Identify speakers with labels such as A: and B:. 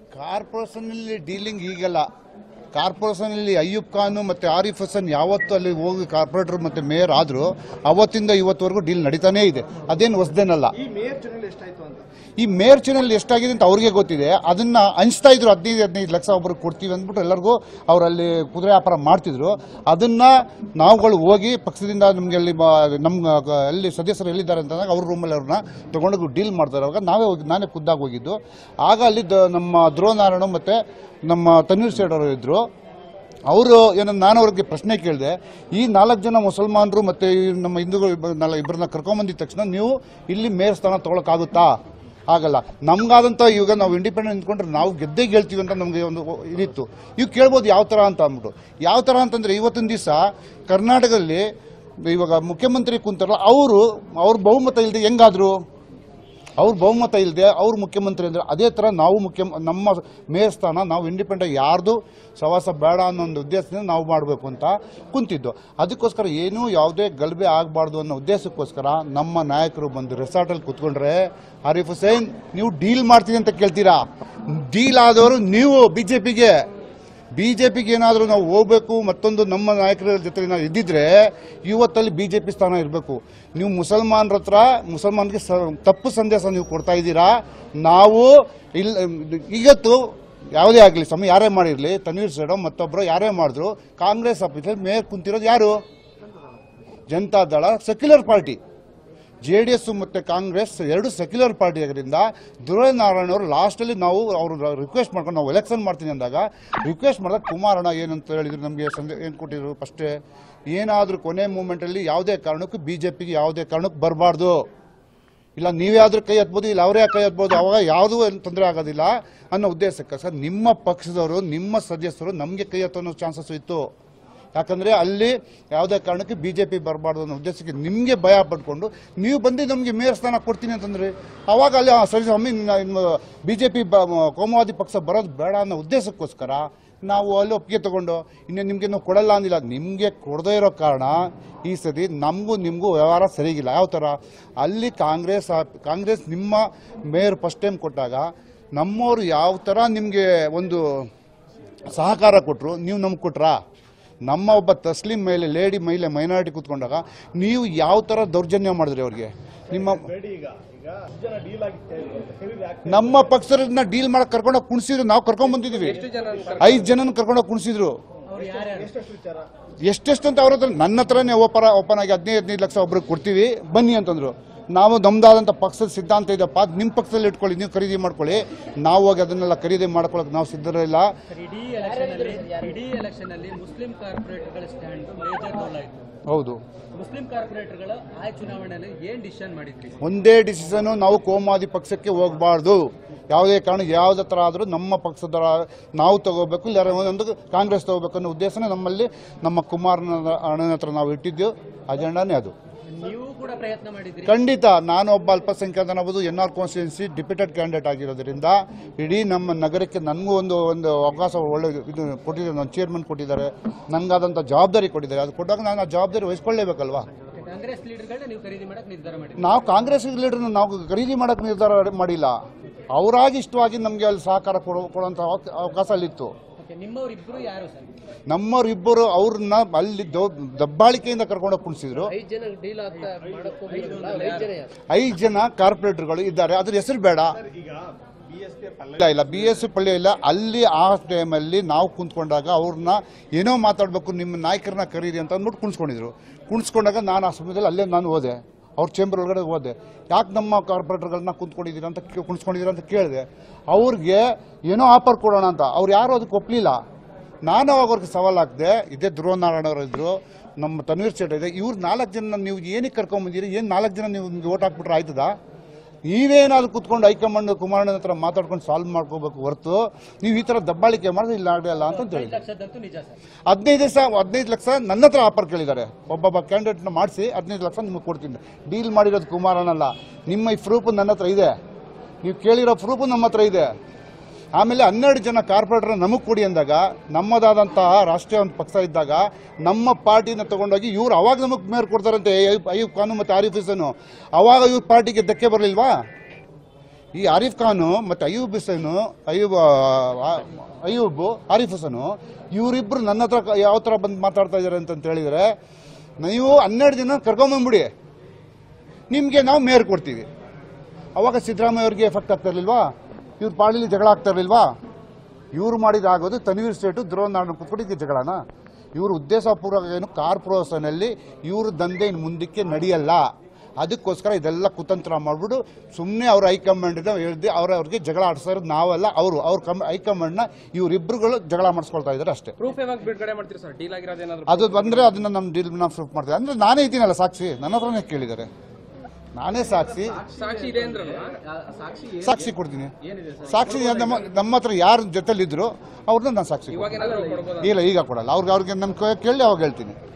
A: ಕಾರ್ಪೊರೇಷನಲ್ಲಿ dealing ಈಗಲ್ಲ ಕಾರ್ಪೊರೇಷನಲ್ಲಿ ಅಯ್ಯೂಬ್ ಖಾನ್ ಮತ್ತು ಆರಿಫ್ ಹಸನ್ ಯಾವತ್ತು ಅಲ್ಲಿ ಹೋಗಿ ಕಾರ್ಪೊರೇಟರ್ ಮತ್ತು ಮೇಯರ್ ಆದರೂ ಅವತ್ತಿಂದ ಇವತ್ತವರೆಗೂ ಡೀಲ್ ನಡೀತಾನೇ ಇದೆ ಅದೇನು ಹೊಸದೇನಲ್ಲ
B: ಈ ಮೇಯರ್ ಚುನಾವಣೆ ಎಷ್ಟಾಯ್ತು ಅಂತ
A: ಈ ಮೇಯರ್ ಚಾನಲ್ ಎಷ್ಟಾಗಿದೆ ಅಂತ ಅವ್ರಿಗೆ ಗೊತ್ತಿದೆ ಅದನ್ನ ಹಂಚ್ತಾ ಇದ್ರು ಹದಿನೈದು ಹದಿನೈದು ಲಕ್ಷ ಒಬ್ರಿಗೆ ಕೊಡ್ತೀವಿ ಅಂದ್ಬಿಟ್ಟು ಎಲ್ಲರಿಗೂ ಅವ್ರು ಅಲ್ಲಿ ಕುದುರೆ ವ್ಯಾಪಾರ ಮಾಡ್ತಿದ್ರು ಅದನ್ನ ನಾವುಗಳು ಹೋಗಿ ಪಕ್ಷದಿಂದ ನಮಗೆ ಅಲ್ಲಿ ಬ- ನಮ್ಮ ಗ- ಅಲ್ಲಿ ಸದಸ್ಯರು ಎಲ್ಲಿದ್ದಾರೆ ಅಂತಂದಾಗ ಅವ್ರ ರೂಮಲ್ಲಿ ಅವ್ರನ್ನ ತೊಗೊಂಡೋಗಿ ಡೀಲ್ ಮಾಡ್ತಾರೆ ಅವಾಗ ನಾವೇ ಹೋಗಿ ನಾನೇ ಖುದ್ದಾಗಿ ಹೋಗಿದ್ದು ಆಗ ಅಲ್ಲಿ ದ- ನಮ್ಮ ಧ್ರುವನಾರಾಯಣ ಮತ್ತು ನಮ್ಮ ತನ್ವೀರ್ ಸೇಠ್ ಅವರು ಇದ್ದರು ಅವರು ಏನೋ ನಾನು ಅವ್ರಿಗೆ ಪ್ರಶ್ನೆ ಕೇಳಿದೆ ಈ ನಾಲ್ಕು ಜನ ಮುಸಲ್ಮಾನರು ಮತ್ತು ಈ ನಮ್ಮ ಹಿಂದೂಗಳು ಇಬ್ಬ- ನಾಲ್ಕು ಇಬ್ಬರನ್ನ ಕರ್ಕೊಂಬಂದಿದ ತಕ್ಷಣ ನೀವು ಇಲ್ಲಿ ಮೇಯರ್ ಸ್ಥಾನ ತೊಗೊಳಕ್ಕಾಗುತ್ತಾ ಆಗಲ್ಲ ನಮ್ಗಾದಂಥ ಇವಾಗ ನಾವು ಇಂಡಿಪೆಂಡೆಂಟ್ ನಿಂತ್ಕೊಂಡ್ರೆ ನಾವು ಗೆದ್ದೇ ಗೆಲ್ತೀವಿ ಅಂತ ನಮಗೆ ಒಂದು ಇದಿತ್ತು ಇವು ಕೇಳ್ಬೋದು ಯಾವ ಥರ ಅಂತ ಅಂದ್ಬಿಟ್ಟು ಯಾವ ಥರ ಅಂತಂದರೆ ಇವತ್ತಿನ ದಿವಸ ಕರ್ನಾಟಕದಲ್ಲಿ ಇವಾಗ ಮುಖ್ಯಮಂತ್ರಿ ಕುಂತಾರಲ್ಲ ಅವರು ಅವ್ರ ಬಹುಮತ ಇಲ್ಲದೆ ಹೆಂಗಾದ್ರು ಅವ್ರ ಬಹುಮತ ಇಲ್ಲದೆ ಅವ್ರು ಮುಖ್ಯಮಂತ್ರಿ ಅಂದರೆ ಅದೇ ಥರ ನಾವು ಮುಖ್ಯ ನಮ್ಮ ಮೇಯರ್ ಸ್ಥಾನ ನಾವು ಇಂಡಿಪೆಂಡೆಂಟ್ ಯಾರ್ದು ಸವಾಸ ಬೇಡ ಅನ್ನೋ ಒಂದು ಉದ್ದೇಶದಿಂದ ನಾವು ಮಾಡಬೇಕು ಅಂತ ಕುಂತಿದ್ದು ಅದಕ್ಕೋಸ್ಕರ ಏನೂ ಯಾವುದೇ ಗಲಭೆ ಆಗಬಾರ್ದು ಅನ್ನೋ ಉದ್ದೇಶಕ್ಕೋಸ್ಕರ ನಮ್ಮ ನಾಯಕರು ಬಂದು ರೆಸಾರ್ಟಲ್ಲಿ ಕೂತ್ಕೊಂಡ್ರೆ ಆರಿಫ್ ಹುಸೇನ್ ನೀವು ಡೀಲ್ ಮಾಡ್ತೀನಿ ಅಂತ ಕೇಳ್ತೀರಾ ಡೀಲ್ ಆದವರು ನೀವು ಬಿ ಜೆ ಪಿಗೆ ಬಿ ಜೆ ಪಿಗೆ ಏನಾದರೂ ನಾವು ಹೋಗ್ಬೇಕು ಮತ್ತೊಂದು ನಮ್ಮ ನಾಯಕರ ಜೊತೆ ನಾವು ಇದ್ದಿದ್ರೆ ಇವತ್ತಲ್ಲಿ ಬಿ ಜೆ ಪಿ ಸ್ಥಾನ ಇರಬೇಕು ನೀವು ಮುಸಲ್ಮಾನರ ಹತ್ರ ಮುಸಲ್ಮಾನ್ಗೆ ಸ ತಪ್ಪು ಸಂದೇಶ ನೀವು ಕೊಡ್ತಾ ಇದ್ದೀರಾ ನಾವು ಇಲ್ಲ ಇವತ್ತು ಯಾವುದೇ ಆಗಲಿ ಸಮಯ ಯಾರೇ ಮಾಡಿರಲಿ ತನ್ವೀರ್ ಸೇಡೋ ಮತ್ತೊಬ್ಬರು ಯಾರೇ ಮಾಡಿದ್ರು ಕಾಂಗ್ರೆಸ್ ಆಫೀಸಲ್ಲಿ ಮೇಯರ್ ಕುಂತಿರೋದು ಯಾರು Janata Dal secular party J D S ಮತ್ತು ಕಾಂಗ್ರೆಸ್ ಎರಡು ಸೆಕ್ಯುಲರ್ ಪಾರ್ಟಿ ಆಗಿದ್ದರಿಂದ ಧ್ರುವನಾರಾಯಣ ಅವರು ಲಾಸ್ಟಲ್ಲಿ ನಾವು ಅವರು ರಿಕ್ವೆಸ್ಟ್ ಮಾಡ್ಕೊಂಡು ನಾವು ಎಲೆಕ್ಷನ್ ಮಾಡ್ತೀನಿ ಅಂದಾಗ ರಿಕ್ವೆಸ್ಟ್ ಮಾಡಿದಾಗ ಕುಮಾರಣ್ಣ ಏನಂತ ಹೇಳಿದ್ರು ನಮಗೆ ಸಂದೇ ಏನು ಕೊಟ್ಟಿದ್ರು ಫಸ್ಟೇ ಏನಾದರೂ ಕೊನೆ ಮೂಮೆಂಟಲ್ಲಿ ಯಾವುದೇ ಕಾರಣಕ್ಕೂ ಬಿ ಜೆ ಪಿಗೆ ಯಾವುದೇ ಕಾರಣಕ್ಕೂ ಬರಬಾರ್ದು ಇಲ್ಲ ನೀವೇ ಆದ್ರೂ ಕೈ ಎತ್ಬೋದು ಇಲ್ಲ ಅವರೇ ಕೈ ಎತ್ಬೋದು ಅವಾಗ ಯಾವುದೂ ಏನು ತೊಂದರೆ ಆಗೋದಿಲ್ಲ ಅನ್ನೋ ಉದ್ದೇಶಕ್ಕೆ ಸರ್ ನಿಮ್ಮ ಪಕ್ಷದವರು ನಿಮ್ಮ ಸದಸ್ಯರು ನಮಗೆ ಕೈ ಎತ್ತೋ ಚಾನ್ಸಸ್ ಇತ್ತು ಯಾಕಂದರೆ ಅಲ್ಲಿ ಯಾವುದೇ ಕಾರಣಕ್ಕೆ ಬಿ ಜೆ ಪಿ ಬರಬಾರ್ದು ಅನ್ನೋ ಉದ್ದೇಶಕ್ಕೆ ನಿಮಗೆ ಭಯ ಪಡ್ಕೊಂಡು ನೀವು ಬಂದು ನಮಗೆ ಮೇಯರ್ ಸ್ಥಾನ ಕೊಡ್ತೀನಿ ಅಂತಂದ್ರೆ ಅವಾಗ ಅಲ್ಲಿ ಆ, ಸರಿ ಸ್ವಾಮಿ ಬಿ ಜೆ ಪಿ ಕೋಮುವಾದಿ ಪಕ್ಷ ಬರೋದು ಬೇಡ ಅನ್ನೋ ಉದ್ದೇಶಕ್ಕೋಸ್ಕರ ನಾವು ಅಲ್ಲಿ ಒಪ್ಪಿಗೆ ತಗೊಂಡು ಇನ್ನು ನಿಮಗೆ ನಾವು ಕೊಡಲ್ಲ ಅಂದಿಲ್ಲ ನಿಮಗೆ ಕೊಡದೇ ಇರೋ ಕಾರಣ ಈ ಸತಿ ನಮಗೂ ನಿಮಗೂ ವ್ಯವಹಾರ ಸರಿಗಿಲ್ಲ ಯಾವ ಥರ ಅಲ್ಲಿ ಕಾಂಗ್ರೆಸ್ ಆ- ಕಾಂಗ್ರೆಸ್ ನಿಮ್ಮ ಮೇಯರ್ ಫಸ್ಟ್ ಟೈಮ್ ಕೊಟ್ಟಾಗ ನಮ್ಮವರು ಯಾವ ಥರ ನಿಮಗೆ ಒಂದು ಸಹಕಾರ ಕೊಟ್ಟರು ನೀವು ನಮ್ಗೆ ಕೊಟ್ರಾ ನಮ್ಮ ಒಬ್ಬ ತಸ್ಲಿಂ ಮೇಲೆ ಲೇಡಿ ಮಹಿಳೆ ಮೈನಾರಿಟಿ ಕೂತ್ಕೊಂಡಾಗ ನೀವು ಯಾವ ಥರ ದೌರ್ಜನ್ಯ ಮಾಡಿದ್ರಿ ಅವ್ರಿಗೆ ನಿಮ್ಮ
B: ಬೇಡಿ ಈಗ ಈಗ ಅಷ್ಟು ಜನ ಡೀಲ್ ಆಗಿತ್ತು ಹೆವಿ ವ್ಯಾಕ್
A: ನಮ್ಮ ಪಕ್ಷದನ್ನ ಡೀಲ್ ಮಾಡಕ್ ಕರ್ಕೊಂಡೋಗಿ ಕುಣಿಸಿದ್ರು ನಾವು ಕರ್ಕೊಂಡ್ ಬಂದಿದ್ವಿ ಐದು ಜನನ ಕರ್ಕೊಂಡೋಗಿ ಕುಣಿಸಿದ್ರು
B: ಎಷ್ಟೆಷ್ಟು ವಿಚಾರ
A: ಎಷ್ಟೆಷ್ಟು ಅಂತ ಅವ್ರ ಹತ್ರ ನನ್ನ ಹತ್ರನೇ ಓಪನ್ ಓಪನ್ ಆಗಿ ಹದಿನೈದು ಹದಿನೈದು ಲಕ್ಷ ಒಬ್ರಿಗೆ ಕೊಡ್ತೀವಿ ಬನ್ನಿ ಅಂತಂದ್ರು ನಾವು ನಮ್ದಾದಂಥ ಪಕ್ಷದ ಸಿದ್ಧಾಂತ ಇದೆಯಪ್ಪ ಅದ್ ನಿಮ್ಮ ಪಕ್ಷದಲ್ಲಿ ಇಟ್ಕೊಳ್ಳಿ ನೀವು ಖರೀದಿ ಮಾಡ್ಕೊಳ್ಳಿ ನಾವು ಹೋಗಿ ಅದನ್ನೆಲ್ಲ ಖರೀದಿ ಮಾಡ್ಕೊಳಕ್ಕೆ ನಾವು ಸಿದ್ಧರಿಲ್ಲ
C: ಇಡೀ ಎಲೆಕ್ಷನ್ ಅಲ್ಲಿ ಇಡೀ ಎಲೆಕ್ಷನ್ ಅಲ್ಲಿ ಮುಸ್ಲಿಂ ಕಾರ್ಪೊರೇಟರ್ಗಳ ಸ್ಟ್ಯಾಂಡ್ ಮೇಜರ್ ರೋಲ್ ಆಯಿತು
A: ಹೌದು
C: ಮುಸ್ಲಿಂ ಕಾರ್ಪೊರೇಟರ್ಗಳ ಆ ಚುನಾವಣೆಯಲ್ಲಿ ಏನ್ ಡಿಸಿಷನ್ ಮಾಡಿದ್ರಿ
A: ಒಂದೇ ಡಿಸಿಷನು ನಾವು ಕೋಮಾದಿ ಪಕ್ಷಕ್ಕೆ ಹೋಗಬಾರ್ದು ಯಾವುದೇ ಕಾರಣ ಯಾವುದೇ ಥರ ಆದರೂ ನಮ್ಮ ಪಕ್ಷದ ನಾವು ತಗೋಬೇಕು ಇಲ್ಲ ಒಂದು ಕಾಂಗ್ರೆಸ್ ತಗೋಬೇಕು ಅನ್ನೋ ಉದ್ದೇಶನೇ ನಮ್ಮಲ್ಲಿ ನಮ್ಮ ಕುಮಾರನ ಅಣ್ಣನ ಹತ್ರ ನಾವು ಇಟ್ಟಿದ್ದು ಅಜೆಂಡಾನೇ ಅದು
C: ನೀವು ಕೂಡ ಪ್ರಯತ್ನ ಮಾಡಿದ್ರಿ
A: ಖಂಡಿತ ನಾನು ಒಬ್ಬ ಅಲ್ಪಸಂಖ್ಯಾತನಾಗ್ಬೋದು N R constituency deputed candidate ಆಗಿರೋದ್ರಿಂದ ಇಡೀ ನಮ್ಮ ನಗರಕ್ಕೆ ನನಗೂ ಒಂದು ಒಂದು ಅವಕಾಶ ಒಳ್ಳೆ ಇದು ಕೊಟ್ಟಿದ್ದಾರೆ ನನ್ನ ಚೇರ್ಮನ್ ಕೊಟ್ಟಿದ್ದಾರೆ ನನಗಾದಂಥ ಜವಾಬ್ದಾರಿ ಕೊಟ್ಟಿದ್ದಾರೆ ಅದು ಕೊಟ್ಟಾಗ ನಾನು ಆ ಜವಾಬ್ದಾರಿ ವಹಿಸ್ಕೊಳ್ಳೇಬೇಕಲ್ವಾ
C: ಕಾಂಗ್ರೆಸ್ ಲೀಡರ್ಗಳನ್ನ ನೀವು ಖರೀದಿ ಮಾಡಕ್ ನಿರ್ಧಾರ ಮಾಡಿದ್ರಿ
A: ನಾವು ಕಾಂಗ್ರೆಸ್ ಲೀಡರ್ನ ನಾವು ಖರೀದಿ ಮಾಡೋಕ್ಕೆ ನಿರ್ಧಾರ ಮಾಡಿಲ್ಲ ಅವರಾಗಿ ಇಷ್ಟವಾಗಿ ನಮಗೆ ಅಲ್ಲಿ ಸಹಕಾರ ಕೊಡೋ ಕೊಡುವಂಥ ಅವಕ- ಅವಕಾಶ ಅಲ್ಲಿತ್ತು
C: ಓಕೆ ನಿಮ್ಮವರಿಬ್ರು ಯಾರು ಸರ್
A: ನಮ್ಮವರಿಬ್ಬರು ಅವ್ರನ್ನ ಅಲ್ಲಿ ದೌ- ದಬ್ಬಾಳಿಕೆಯಿಂದ ಕರ್ಕೊಂಡೋಗಿ ಕುಣಿಸಿದ್ರು
C: ಐದು ಜನ ಡೀಲ್ ಆಗ್ತಾ ಮಾಡಕ್ ಐದು ಜನ ಯಾರು
A: ಐದು ಜನ ಕಾರ್ಪೊರೇಟರ್ಗಳು ಇದ್ದಾರೆ ಅದ್ರ ಹೆಸರು ಬೇಡ
B: ಈಗ ಬಿ ಎಸ್ ಪಿ
A: ಇಲ್ಲ ಇಲ್ಲ ಬಿ ಎಸ್ ಪಳ್ಳಿ ಇಲ್ಲ ಅಲ್ಲಿ ಆ ಟೈಮಲ್ಲಿ ನಾವು ಕುಂತ್ಕೊಂಡಾಗ ಅವ್ರನ್ನ ಏನೋ ಮಾತಾಡಬೇಕು ನಿಮ್ಮ ನಾಯಕರನ್ನ ಕರೀರಿ ಅಂತ ಅಂದ್ಬಿಟ್ಟು ಕುಣಿಸ್ಕೊಂಡಿದ್ರು ಕುಣಿಸ್ಕೊಂಡಾಗ ನಾನು ಆ ಸಮಯದಲ್ಲಿ ಅಲ್ಲೇ ನಾನು ಹೋದೆ ಅವ್ರ ಚೇಂಬರ್ ಒಳಗಡೆ ಹೋದೆ ಯಾಕೆ ನಮ್ಮ ಕಾರ್ಪೊರೇಟರ್ಗಳನ್ನ ಕುಂತ್ಕೊಂಡಿದ್ದೀರಾ ಅಂತ ಕೇ- ಕುಣಿಸ್ಕೊಂಡಿದ್ದೀರಾ ಅಂತ ಕೇಳಿದೆ ಅವ್ರಿಗೆ ಏನೋ ಆಫರ್ ಕೊಡೋಣ ಅಂತ ಅವ್ರು ಯಾರು ಅದಕ್ಕೆ ಒಪ್ಪಲಿಲ್ಲ ನಾನು ಅವಾಗ ಅವ್ರಿಗೆ ಸವಾಲು ಹಾಕಿದೆ ಇದೇ ಧ್ರುವನಾರಾಯಣ ಅವರು ಇದ್ರು ನಮ್ಮ ತನ್ವೀರ್ ಸೇಠ ಇದೆ ಇವ್ರು ನಾಲ್ಕು ಜನ ನೀವು ಏನಕ್ಕೆ ಕರ್ಕೊಂಬಂದಿರಿ ಏನು ನಾಲ್ಕು ಜನ ನೀವು ನಿಮ್ಗೆ ಓಟ್ ಹಾಕ್ಬಿಟ್ರೆ ಆಯ್ತದಾ ನೀವೇನಾದ್ರು ಕುತ್ಕೊಂಡು ಹೈಕಮಾಂಡ್ ಕುಮಾರಣ್ಣನ ಹತ್ರ ಮಾತಾಡ್ಕೊಂಡು ಸಾಲ್ವ್ ಮಾಡ್ಕೋಬೇಕು ಹೊರತು ನೀವು ಈ ಥರ ದಬ್ಬಾಳಿಕೆ ಮಾಡಿದ್ರೆ ಇಲ್ಲ ಆಗಲ್ಲ ಅಂತ ಹೇಳಿ
C: ಲಕ್ಷದಂತೂ ನಿಜ ಸರ್
A: ಹದಿನೈದು ದಿವಸ ಹದಿನೈದು ಲಕ್ಷ ನನ್ನ ಹತ್ರ ಆಫರ್ ಕೇಳಿದ್ದಾರೆ ಒಬ್ಬೊಬ್ಬ ಕ್ಯಾಂಡಿಡೇಟ್ನ ಮಾಡಿಸಿ ಹದಿನೈದು ಲಕ್ಷ ನಿಮಗೆ ಕೊಡ್ತೀನಿ ಡೀಲ್ ಮಾಡಿರೋದು ಕುಮಾರಣ್ಣಲ್ಲ ನಿಮ್ಮ ಈ ಪ್ರೂಫ್ ನನ್ನ ಹತ್ರ ಇದೆ ನೀವು ಕೇಳಿರೋ ಪ್ರೂಫ್ ನಮ್ಮ ಹತ್ರ ಇದೆ ಆಮೇಲೆ ಹನ್ನೆರಡು ಜನ ಕಾರ್ಪೊರೇಟರ್ ನಮಗೆ ಕೊಡಿ ಅಂದಾಗ ನಮ್ಮದಾದಂತಹ ರಾಷ್ಟ್ರೀಯ ಒಂದು ಪಕ್ಷ ಇದ್ದಾಗ ನಮ್ಮ ಪಾರ್ಟಿನ ತಗೊಂಡೋಗಿ ಇವ್ರು ಅವಾಗ ನಮಗೆ ಮೇರ್ ಕೊಡ್ತಾರಂತೆ ಅಯ್ಯೂಬ್- ಅಯ್ಯೂಬ್ ಖಾನು ಮತ್ತು ಆರಿಫ್ ಹುಸೇನು ಅವಾಗ ಇವ್ರ ಪಾರ್ಟಿಗೆ ಧಕ್ಕೆ ಬರಲಿಲ್ವಾ ಈ ಆರಿಫ್ ಖಾನು ಮತ್ತು ಅಯ್ಯೂಬ್ ಹುಸೇನು ಅಯ್ಯೂಬ್ ಆ, ಅಯ್ಯೂಬ್ ಆರಿಫ್ ಹುಸೇನು ಇವರಿಬ್ಬರು ನನ್ನ ಹತ್ರ ಕ- ಯಾವ ಥರ ಬಂದು ಮಾತಾಡ್ತಾ ಇದ್ದಾರೆ ಅಂತ ಹೇಳಿದರೆ ನೀವು ಹನ್ನೆರಡು ಜನ ಕರ್ಕೊಂಬಂದ್ಬಿಡಿ ನಿಮಗೆ ನಾವು ಮೇಯರ್ ಕೊಡ್ತೀವಿ ಅವಾಗ ಸಿದ್ದರಾಮಯ್ಯ ಅವ್ರಿಗೆ ಎಫೆಕ್ಟ್ ಆಗ್ತಾ ಇರಲಿಲ್ವಾ ಇವ್ರ ಪಾಳಿಲಿ ಜಗಳ ಆಗ್ತಾ ಇರಲಿಲ್ವಾ ಇವ್ರು ಮಾಡಿದಾಗೋದು ತನ್ವೀರ್ ಸ್ಟೇಟು ಧ್ರುವನಾರಾಯಣ ಕುತ್ಕೊಂಡಿದ್ದ ಜಗಳನ ಇವರು ಉದ್ದೇಶಪೂರ್ವಕ ಏನು ಕಾರ್ಪೊರೇಷನಲ್ಲಿ ಇವ್ರ ದಂಧೆ ಇನ್ನು ಮುಂದಕ್ಕೆ ನಡೆಯಲ್ಲ ಅದಕ್ಕೋಸ್ಕರ ಇದೆಲ್ಲ ಕುತಂತ್ರ ಮಾಡಿಬಿಟ್ಟು ಸುಮ್ಮನೆ ಅವ್ರ ಹೈಕಮಾಂಡಿನ ಹೇಳ್ದು ಅವ್ರ ಅವ್ರಿಗೆ ಜಗಳ ಆಡಿಸೋ ಇರೋದು ನಾವಲ್ಲ ಅವರು ಅವ್ರ ಕಮ್ ಹೈಕಮಾಂಡ್ನ ಇವರಿಬ್ಬರುಗಳು ಜಗಳ ಮಾಡಿಸ್ಕೊಳ್ತಾ ಇದ್ದಾರೆ ಅಷ್ಟೇ
D: ಪ್ರೂಫ್ ಯಾವಾಗ ಬಿಡುಗಡೆ ಮಾಡ್ತೀರಿ ಸರ್ ಡೀಲ್ ಆಗಿರೋದೇನಾದ್ರು
A: ಅದು ಬಂದರೆ ಅದನ್ನು ನಮ್ಮ ಡೀಲ್ ನಾವು ಪ್ರೂಫ್ ಮಾಡ್ತೀವಿ ಅಂದರೆ ನಾನೇ ಇದ್ದೀನಲ್ಲ ಸಾಕ್ಷಿ ನನ್ನ ಹತ್ರನೇ ಕೇಳಿದ್ದಾರೆ ನಾನೇ ಸಾಕ್ಷಿ
D: ಸಾಕ್ಷಿ ಇದೆ ಅಂದ್ರಲ್ಲ
C: ಸಾಕ್ಷಿ
A: ಸಾಕ್ಷಿ ಕೊಡ್ತೀನಿ
C: ಏನಿದೆ ಸರ್
A: ಸಾಕ್ಷಿ ನಮ್ಮ ನಮ್ಮ ಹತ್ರ ಯಾರ ಜೊತೆಲಿದ್ರು ಅವ್ರನ್ನ ನಾನು ಸಾಕ್ಷಿ
D: ಇವಾಗ ಏನಾದ್ರು ಕೊಡ್ಬೋದಾ
A: ಇಲ್ಲ ಈಗ ಕೊಡಲ್ಲ ಅವ್ರಿಗೆ ಅವ್ರಿಗೆ ನನ್ನ ಕೇಳಿ ಅವಾಗ ಹೇಳ್ತೀನಿ